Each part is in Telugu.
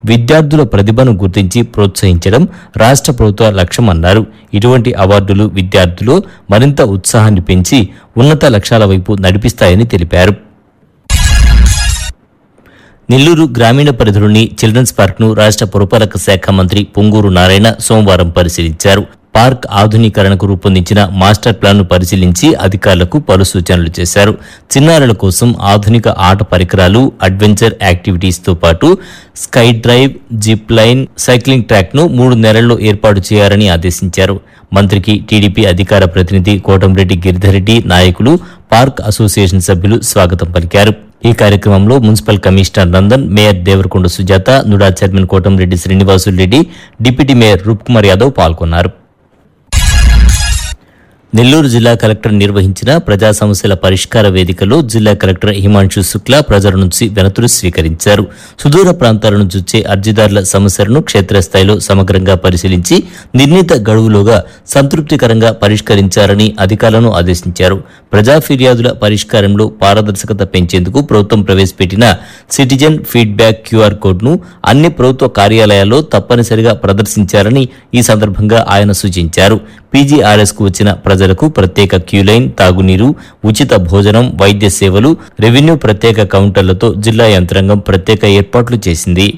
విద్యార్థుల ప్రతిభను గుర్తించి ప్రోత్సహించడం రాష్ట్ర ప్రభుత్వ లక్ష్యమన్నారు ఇటువంటి అవార్డులు విద్యార్థులు మరింత ఉత్సాహాన్ని పెంచి ఉన్నత లక్ష్యాల వైపు నడిపిస్తాయని తెలిపారు నెల్లూరు గ్రామీణ పరిధిలోని చిల్డ్రన్స్ పార్క్ ను రాష్ట్ర పురపాలక శాఖ మంత్రి పొంగూరు నారాయణ సోమవారం పరిశీలించారు పార్క్ ఆధునీకరణకు రూపొందించిన మాస్టర్ ప్లాన్ ను పరిశీలించి అధికారులకు పలు సూచనలు చేశారు చిన్నారుల కోసం ఆధునిక ఆట పరికరాలు అడ్వెంచర్ యాక్టివిటీస్ తో పాటు sky drive zip line cycling track ను మూడు నెలల్లో ఏర్పాటు చేయాలని ఆదేశించారు మంత్రికి టీడీపీ అధికార ప్రతినిధి కోటంరెడ్డి గిరిధరెడ్డి నాయకులు పార్క్ అసోసియేషన్ సభ్యులు స్వాగతం పలికారు ఈ కార్యక్రమంలో municipal commissioner Nandan mayor Devarakonda Sujatha NUDA chairman Kotamreddy Srinivasulu Reddy deputy mayor Roop Kumar Yadav పాల్గొన్నారు నెల్లూరు జిల్లా కలెక్టర్ నిర్వహించిన ప్రజా సమస్యల పరిష్కార వేదికలో జిల్లా కలెక్టర్ హిమాంశు శుక్లా ప్రజల నుంచి వినతులు స్వీకరించారు సుదూర ప్రాంతాల నుంచి వచ్చే అర్జీదారుల సమస్యలను క్షేత్రస్థాయిలో సమగ్రంగా పరిశీలించి నిర్ణీత గడువులోగా సంతృప్తికరంగా పరిష్కరించాలని అధికారులను ఆదేశించారు ప్రజా ఫిర్యాదుల పరిష్కారంలో పారదర్శకత పెంచేందుకు ప్రభుత్వం ప్రవేశపెట్టిన సిటిజన్ ఫీడ్బ్యాక్ క్యూఆర్ కోడ్ను అన్ని ప్రభుత్వ కార్యాలయాల్లో తప్పనిసరిగా ప్రదర్శించాలని ఈ సందర్భంగా ఆయన సూచించారు పీజీఆర్ఎస్ కు వచ్చిన ప్రజలకు ప్రత్యేక క్యూలైన్ తాగునీరు ఉచిత భోజనం వైద్య సేవలు రెవెన్యూ ప్రత్యేక కౌంటర్లతో జిల్లా యంత్రాంగం ప్రత్యేక ఏర్పాట్లు చేసింది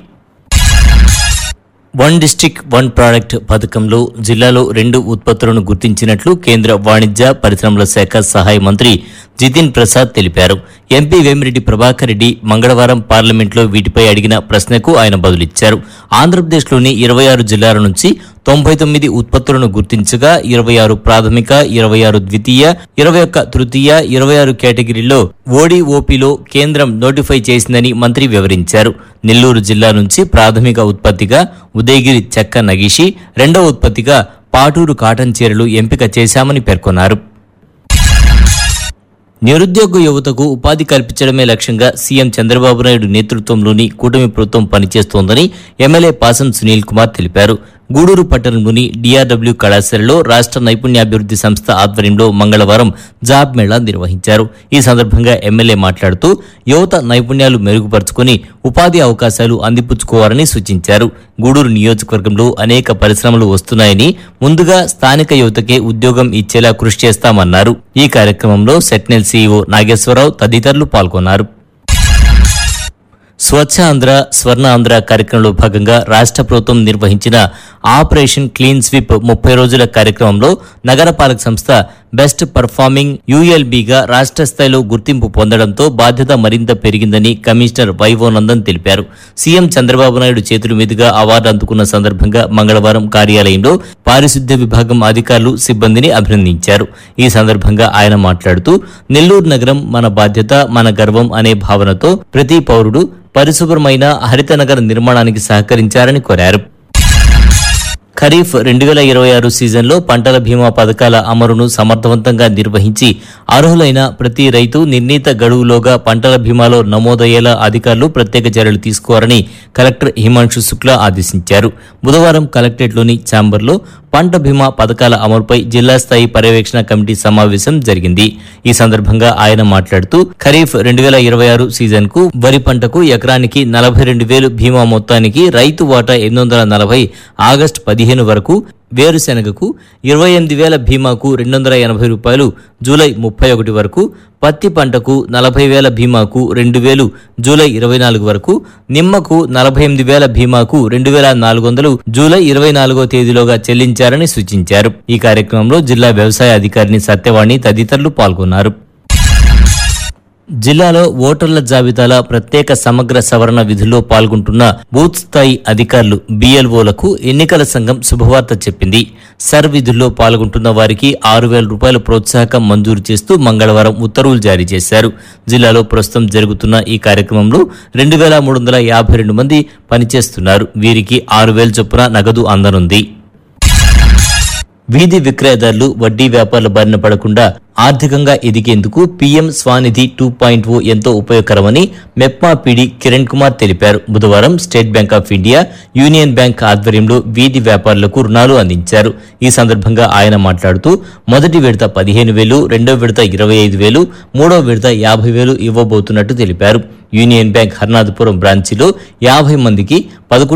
వన్ డిస్టిక్ వన్ ప్రోడక్ట్ పథకంలో జిల్లాలో రెండు ఉత్పత్తులను గుర్తించినట్లు కేంద్ర వాణిజ్య పరిశ్రమల శాఖ సహాయ మంత్రి జితిన్ ప్రసాద్ తెలిపారు ఎంపీ వేమిరెడ్డి ప్రభాకర్ రెడ్డి మంగళవారం పార్లమెంట్లో వీటిపై అడిగిన ప్రశ్నకు ఆయన బదులిచ్చారు ఆంధ్రప్రదేశ్లోని ఇరవై ఆరు జిల్లాల నుంచి తొంభై తొమ్మిది ఉత్పత్తులను గుర్తించగా ఇరవై ఆరు ప్రాథమిక ఇరవై ఆరు ద్వితీయ ఇరవై ఒక్క తృతీయ ఇరవై ఆరు కేటగిరీల్లో ఓడిఓపిలో కేంద్రం నోటిఫై చేసిందని మంత్రి వివరించారు నెల్లూరు జిల్లా నుంచి ప్రాథమిక ఉత్పత్తిగా ఉదయగిరి చెక్క నగిషి రెండవ ఉత్పత్తిగా పాటూరు కాటన్ చీరలు ఎంపిక చేశామని పేర్కొన్నారు నిరుద్యోగ యువతకు ఉపాధి కల్పించడమే లక్ష్యంగా సీఎం చంద్రబాబు నాయుడు నేతృత్వంలోని కూటమి ప్రభుత్వం పనిచేస్తోందని ఎమ్మెల్యే పాసం సునీల్ కుమార్ తెలిపారు గూడూరు పట్టణంలోని డిఆర్డబ్ల్యూ కళాశాలలో రాష్ట్ర నైపుణ్యాభివృద్ధి సంస్థ ఆధ్వర్యంలో మంగళవారం జాబ్ మేళా నిర్వహించారు ఈ సందర్భంగా ఎమ్మెల్యే మాట్లాడుతూ యువత నైపుణ్యాలు మెరుగుపరుచుకుని ఉపాధి అవకాశాలు అందిపుచ్చుకోవాలని సూచించారు గూడూరు నియోజకవర్గంలో అనేక పరిశ్రమలు వస్తున్నాయని ముందుగా స్థానిక యువతకే ఉద్యోగం ఇచ్చేలా కృషి చేస్తామన్నారు ఈ కార్యక్రమంలో సెట్నెల్ సీఈఓ నాగేశ్వరరావు తదితరులు పాల్గొన్నారు స్వచ్ఛ ఆంధ్ర స్వర్ణ ఆంధ్ర కార్యక్రమంలో భాగంగా రాష్ట్ర ప్రభుత్వం నిర్వహించిన ఆపరేషన్ క్లీన్ స్వీప్ ముప్పై రోజుల కార్యక్రమంలో నగరపాలక సంస్థ బెస్ట్ పర్ఫార్మింగ్ యుఎల్బిగా రాష్ట్ర స్థాయిలో గుర్తింపు పొందడంతో బాధ్యత మరింత పెరిగిందని కమిషనర్ వైవో నందన్ తెలిపారు సీఎం చంద్రబాబు నాయుడు చేతుల మీదుగా అవార్డు అందుకున్న సందర్భంగా మంగళవారం కార్యాలయంలో పారిశుద్ధ్య విభాగం అధికారులు సిబ్బందిని అభినందించారు ఈ సందర్భంగా ఆయన మాట్లాడుతూ నెల్లూరు నగరం మన బాధ్యత మన గర్వం అనే భావనతో ప్రతి పౌరుడు పరిశుభ్రమైన హరిత నగర నిర్మాణానికి సహకరించారని కోరారు ఖరీఫ్ రెండు వేల ఇరవై ఆరు సీజన్లో పంటల బీమా పథకాల అమలును సమర్థవంతంగా నిర్వహించి అర్హులైన ప్రతి రైతు నిర్ణీత గడువులోగా పంటల బీమాలో నమోదయ్యేలా అధికారులు ప్రత్యేక చర్యలు తీసుకోవాలని కలెక్టర్ హిమాంశు శుక్లా ఆదేశించారు బుధవారం కలెక్టరేట్లోని ఛాంబర్లో పంట బీమా పథకాల అమలుపై జిల్లా స్థాయి పర్యవేక్షణ కమిటీ సమావేశం జరిగింది ఈ సందర్భంగా ఆయన మాట్లాడుతూ ఖరీఫ్ రెండు వేల ఇరవై ఆరు సీజన్ కు వరి పంటకు ఎకరానికి నలభై రెండు వేలు బీమా మొత్తానికి రైతు వాటా ఎనిమిది వందల నలభై ఆగస్టు పదిహేను వరకు వేరుశెనగకు ఇరవై ఎనిమిది వేల బీమాకు రెండు వందల ఎనభై రూపాయలు జూలై ముప్పై ఒకటి వరకు పత్తి పంటకు నలభై వేల బీమాకు రెండు వేలు జూలై ఇరవై నాలుగు వరకు నిమ్మకు నలభై ఎనిమిది వేల బీమాకు రెండు వేల నాలుగు వందలు జూలై ఇరవై నాలుగో తేదీలోగా చెల్లించారని సూచించారు ఈ కార్యక్రమంలో జిల్లా వ్యవసాయ అధికారిని సత్యవాణి తదితరులు పాల్గొన్నారు జిల్లాలో ఓటర్ల జాబితాల ప్రత్యేక సమగ్ర సవరణ విధుల్లో పాల్గొంటున్న బూత్ స్థాయి అధికారులు బిఎల్ఓలకు ఎన్నికల సంఘం శుభవార్త చెప్పింది సర్ విధుల్లో పాల్గొంటున్న వారికి ఆరు వేల రూపాయల ప్రోత్సాహకం మంజూరు చేస్తూ మంగళవారం ఉత్తర్వులు జారీ చేశారు జిల్లాలో ప్రస్తుతం జరుగుతున్న ఈ కార్యక్రమంలో రెండు వేల మూడు వందల యాభై రెండు మంది పనిచేస్తున్నారు వీరికి ఆరు వేల చొప్పున నగదు అందనుంది వీధి విక్రయదారులు వడ్డీ వ్యాపారుల బారిన పడకుండా ఆర్థికంగా ఎదిగేందుకు PM Svanidhi two point O ఎంతో ఉపయోగకరమని మెప్మా పీడి కిరణ్ కుమార్ తెలిపారు బుధవారం state bank of India union bank ఆధ్వర్యంలో వీధి వ్యాపారులకు రుణాలు అందించారు ఈ సందర్భంగా ఆయన మాట్లాడుతూ మొదటి విడత పదిహేను వేలు రెండో విడత ఇరవై ఐదు వేలు మూడో విడత యాభై వేలు ఇవ్వబోతున్నట్టు తెలిపారు యూనియన్ బ్యాంక్ హర్నాథపురం బ్రాంచిలో యాభై మందికి పదకొండు